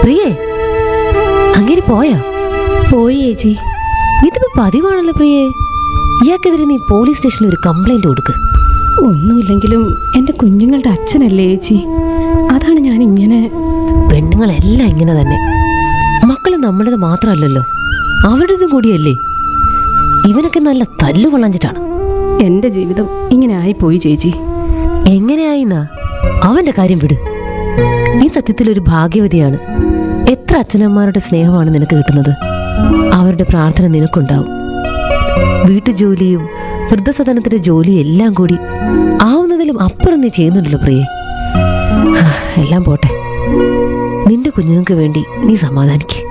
പ്രിയേ അങ്ങനെ പോയോ പോയി ചേച്ചി ഇതിപ്പോ പതിവാണല്ലോ പ്രിയേ ഇയാൾക്കെതിരെ നീ പോലീസ് സ്റ്റേഷനിൽ ഒരു കംപ്ലൈന്റ് കൊടുക്ക് ഒന്നുമില്ലെങ്കിലും എൻ്റെ കുഞ്ഞുങ്ങളുടെ അച്ഛനല്ലേ ചേച്ചി അതാണ് ഞാൻ ഇങ്ങനെ പെണ്ണുങ്ങളെല്ലാം ഇങ്ങനെ തന്നെ മക്കള് നമ്മുടേത് മാത്രമല്ലല്ലോ അവരുടേതും കൂടിയല്ലേ ഇവനൊക്കെ നല്ല തല്ലു കൊള്ളാഞ്ഞിട്ടാണ് എൻ്റെ ജീവിതം ഇങ്ങനെ ആയിപ്പോയി ചേച്ചി എങ്ങനെയായിന്നാ അവന്റെ കാര്യം വിട് നീ സത്യത്തിൽ ഒരു ഭാഗ്യവതിയാണ് എത്ര അച്ഛനമ്മമാരുടെ സ്നേഹമാണ് നിനക്ക് കിട്ടുന്നത് അവരുടെ പ്രാർത്ഥന നിനക്കുണ്ടാവും വീട്ടുജോലിയും വൃദ്ധസദനത്തിന്റെ ജോലിയും എല്ലാം കൂടി ആവുന്നതിലും അപ്പുറം നീ ചെയ്യുന്നുണ്ടല്ലോ പ്രിയെ ഹാ, എല്ലാം പോട്ടെ നിന്റെ കുഞ്ഞുങ്ങൾക്ക് വേണ്ടി നീ സമാധാനിക്ക്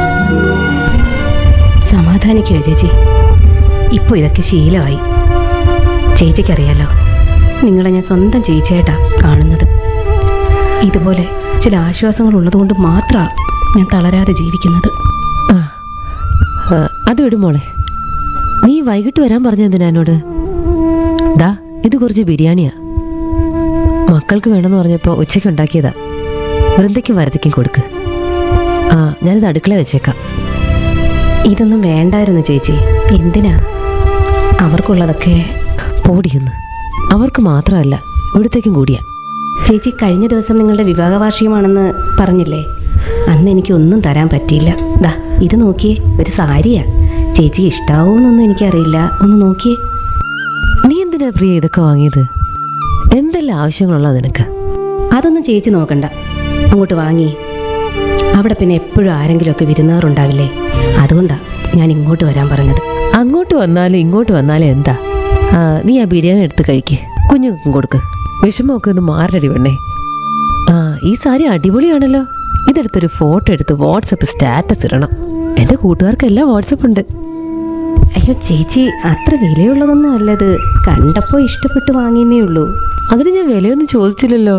സമാധാനിക്കുക ചേച്ചി ഇപ്പോൾ ഇതൊക്കെ ശീലമായി ചേച്ചിക്കറിയാലോ നിങ്ങളെ ഞാൻ സ്വന്തം ചേച്ചിയായിട്ടാ കാണുന്നത് ഇതുപോലെ ചില ആശ്വാസങ്ങൾ ഉള്ളതുകൊണ്ട് മാത്രമാണ് ഞാൻ തളരാതെ ജീവിക്കുന്നത് ആ, ആ, അത് വിടുമോളെ നീ വൈകിട്ട് വരാൻ പറഞ്ഞ എന്തിനാ എന്നോട് ദാ ഇത് കുറച്ച് ബിരിയാണിയാ മക്കൾക്ക് വേണമെന്ന് പറഞ്ഞപ്പോൾ ഉച്ചയ്ക്ക് ഉണ്ടാക്കിയതാ വൃന്ദയ്ക്കും വരതയ്ക്കും കൊടുക്ക് ആ ഞാനിത് അടുക്കള വെച്ചേക്കാം ഇതൊന്നും വേണ്ടായിരുന്നു ചേച്ചി എന്തിനാ അവർക്കുള്ളതൊക്കെ പോടിയെന്ന് അവർക്ക് മാത്രമല്ല ഇവിടത്തേക്കും കൂടിയാ ചേച്ചി കഴിഞ്ഞ ദിവസം നിങ്ങളുടെ വിവാഹ വാർഷികമാണെന്ന് പറഞ്ഞില്ലേ അന്ന് എനിക്ക് ഒന്നും തരാൻ പറ്റിയില്ല ദാ ഇത് നോക്കിയേ ഒരു സാരിയാ ചേച്ചി ഇഷ്ടാവോന്നൊന്നും എനിക്കറിയില്ല ഒന്ന് നോക്കിയേ നീ എന്തിനാ പ്രിയ ഇതൊക്കെ വാങ്ങിയത് എന്തെല്ലാം ആവശ്യങ്ങളുള്ള നിനക്ക് അതൊന്നും ചേച്ചി നോക്കണ്ട അങ്ങോട്ട് വാങ്ങി അവിടെ പിന്നെ എപ്പോഴും ആരെങ്കിലുമൊക്കെ വിരുന്നാറുണ്ടാവില്ലേ അതുകൊണ്ടാ ഞാൻ ഇങ്ങോട്ട് വരാൻ പറഞ്ഞത് അങ്ങോട്ട് വന്നാലും ഇങ്ങോട്ട് വന്നാലും എന്താ ആ, നീ ആ ബിരിയാണി എടുത്ത് കഴിക്ക് കുഞ്ഞുങ്ങൾക്കും കൊടുക്ക് വിഷമമൊക്കെ ഒന്ന് മാറടി പെണ്ണേ ആ ഈ സാരി അടിപൊളിയാണല്ലോ ഇതെടുത്തൊരു ഫോട്ടോ എടുത്ത് വാട്സപ്പ് സ്റ്റാറ്റസ് ഇടണം എൻ്റെ കൂട്ടുകാർക്കെല്ലാം വാട്സപ്പ് ഉണ്ട് അയ്യോ ചേച്ചി അത്ര വിലയുള്ളതൊന്നും അല്ലത് കണ്ടപ്പോൾ ഇഷ്ടപ്പെട്ട് വാങ്ങിയെന്നേ ഉള്ളൂ അതിന് ഞാൻ വിലയൊന്നും ചോദിച്ചില്ലല്ലോ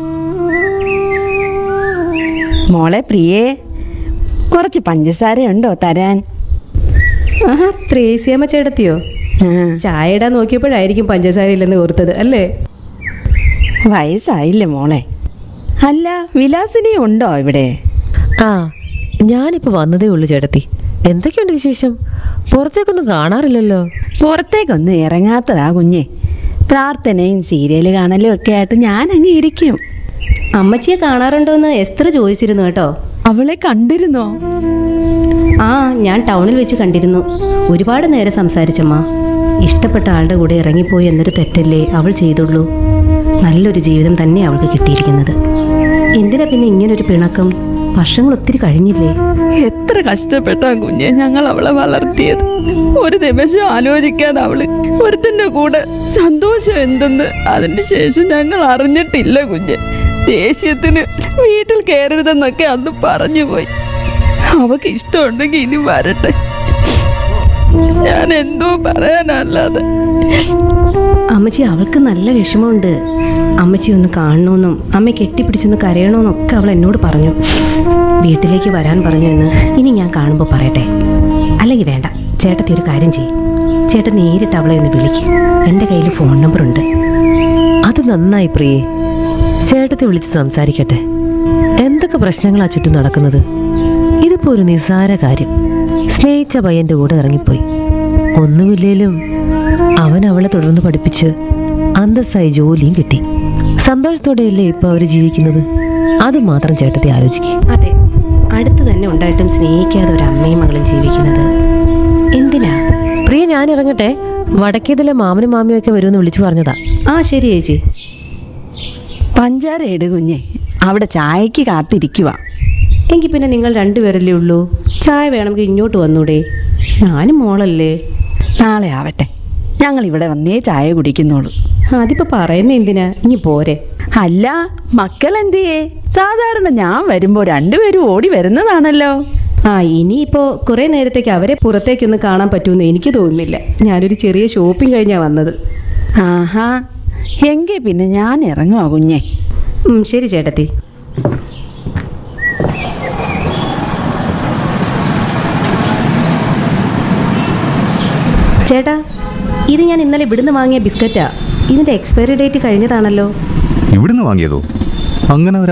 മോളെ പ്രിയേ കുറച്ച് പഞ്ചസാരയുണ്ടോ തരാൻ ആഹാ ത്രേസ്യാമ്മ ചേട്ടത്തിയോ ആ, ചായ ഇടാൻ നോക്കിയപ്പോഴായിരിക്കും പഞ്ചസാര ഇല്ലെന്ന് ഓർത്തത് അല്ലേ വയസ്സായില്ലേ മോളെ അല്ല വിലാസിനി ഉണ്ടോ ഇവിടെ ആ ഞാനിപ്പോൾ വന്നതേ ഉള്ളൂ ചേട്ടത്തി എന്തൊക്കെയുണ്ട് വിശേഷം പുറത്തേക്കൊന്നും കാണാറില്ലല്ലോ പുറത്തേക്കൊന്നും ഇറങ്ങാത്തതാ കുഞ്ഞെ പ്രാർത്ഥനയും സീരിയൽ കാണലും ഒക്കെ ആയിട്ട് ഞാൻ അങ്ങ് ഇരിക്കും അമ്മച്ചിയെ കാണാറുണ്ടോന്ന് എസ്തർ ചോദിച്ചിരുന്നു കേട്ടോ അവളെ കണ്ടിരുന്നോ ആ ഞാൻ ടൗണിൽ വെച്ച് കണ്ടിരുന്നു ഒരുപാട് നേരം സംസാരിച്ചമ്മ ഇഷ്ടപ്പെട്ട ആളുടെ കൂടെ ഇറങ്ങിപ്പോയി എന്നൊരു തെറ്റല്ലേ അവൾ ചെയ്തുള്ളൂ നല്ലൊരു ജീവിതം തന്നെ അവൾക്ക് കിട്ടിയിരിക്കുന്നത് എന്തിനാ പിന്നെ ഇങ്ങനൊരു പിണക്കം വർഷങ്ങൾ ഒത്തിരി കഴിഞ്ഞില്ലേ എത്ര കഷ്ടപ്പെട്ടാ കുഞ്ഞെ ഞങ്ങൾ അവളെ വളർത്തിയത് ഒരു നിമിഷം ആലോചിക്കാതെ അവള് ഒരുത്തന്റെ കൂടെ സന്തോഷം എന്തെന്ന് അതിന് ശേഷം ഞങ്ങൾ അറിഞ്ഞിട്ടില്ല കുഞ്ഞെ ദേഷ്യത്തിന് വീട്ടിൽ കയറരുതെന്നൊക്കെ അന്ന് പറഞ്ഞു പോയി അവക്ക് ഇഷ്ടമുണ്ടെങ്കിൽ ഇനി വരട്ടെ ഞാൻ എന്തോ പറയാനല്ലാതെ അമ്മച്ചി അവൾക്ക് നല്ല വിഷമമുണ്ട് അമ്മച്ചി ഒന്ന് കാണണമെന്നും അമ്മ കെട്ടിപ്പിടിച്ചൊന്ന് കരയണമെന്നും ഒക്കെ അവൾ എന്നോട് പറഞ്ഞു വീട്ടിലേക്ക് വരാൻ പറഞ്ഞു എന്ന് ഇനി ഞാൻ കാണുമ്പോൾ പറയട്ടെ അല്ലെങ്കിൽ വേണ്ട ചേട്ടത്തി ഒരു കാര്യം ചെയ്യും ചേട്ടൻ നേരിട്ട് അവളെ ഒന്ന് വിളിക്ക് എൻ്റെ കയ്യിൽ ഫോൺ നമ്പർ ഉണ്ട് അത് നന്നായി പ്രിയേ ചേട്ടത്തെ വിളിച്ച് സംസാരിക്കട്ടെ എന്തൊക്കെ പ്രശ്നങ്ങളാ ചുറ്റും നടക്കുന്നത് ഇതിപ്പോ ഒരു നിസ്സാര കാര്യം സ്നേഹിച്ച പയ്യന്റെ കൂടെ ഇറങ്ങിപ്പോയി ഒന്നുമില്ലേലും അവൻ അവളെ തുടർന്ന് പഠിപ്പിച്ച് അന്തസ്സായി ജോലിയും കിട്ടി സന്തോഷത്തോടെയല്ലേ ഇപ്പൊ അവര് ജീവിക്കുന്നത് അത് മാത്രം ചേട്ടത്തെ ആലോചിക്കേ അതെ അടുത്ത് തന്നെ ഉണ്ടായിട്ടും സ്നേഹിക്കാതെ ഒരു അമ്മയും മകളും ജീവിക്കുന്നത് എന്തിനാ പ്രിയ ഞാൻ ഇറങ്ങട്ടെ വടക്കേതിലെ മാമനും മാമിയും ഒക്കെ വരുമെന്ന് വിളിച്ചു പറഞ്ഞതാ ആ ശരി ചേച്ചി പഞ്ചാര ഇട് കുഞ്ഞെ അവിടെ ചായക്ക് കാത്തിരിക്കുക എങ്കിൽ പിന്നെ നിങ്ങൾ രണ്ടുപേരല്ലേ ഉള്ളൂ ചായ വേണമെങ്കിൽ ഇങ്ങോട്ട് വന്നൂടെ ഞാനും മോളല്ലേ നാളെ ആവട്ടെ ഞങ്ങൾ ഇവിടെ വന്നേ ചായ കുടിക്കുന്നുള്ളൂ അതിപ്പോ പറയുന്ന എന്തിനാ ഇനി പോരെ അല്ല മക്കൾ എന്തിയേ സാധാരണ ഞാൻ വരുമ്പോ രണ്ടുപേരും ഓടി വരുന്നതാണല്ലോ ആ ഇനിയിപ്പോ കുറെ നേരത്തേക്ക് അവരെ പുറത്തേക്കൊന്നും കാണാൻ പറ്റുമെന്ന് എനിക്ക് തോന്നുന്നില്ല ഞാനൊരു ചെറിയ ഷോപ്പിംഗ് കഴിഞ്ഞാ വന്നത് ആഹാ എങ്കിൽ പിന്നെ ഞാൻ ഇറങ്ങുവാ കുഞ്ഞെ ഉം, ശരി ചേട്ടത്തി ചേട്ടാ ഇത് ഞാൻ ഇന്നലെ ഇവിടുന്ന് വാങ്ങിയ ബിസ്ക്കറ്റാ ഇതിന്റെ എക്സ്പയറി ഡേറ്റ് കഴിഞ്ഞതാണല്ലോ ഇവിടുന്ന് വാങ്ങിയതോ അങ്ങനെ ഒരു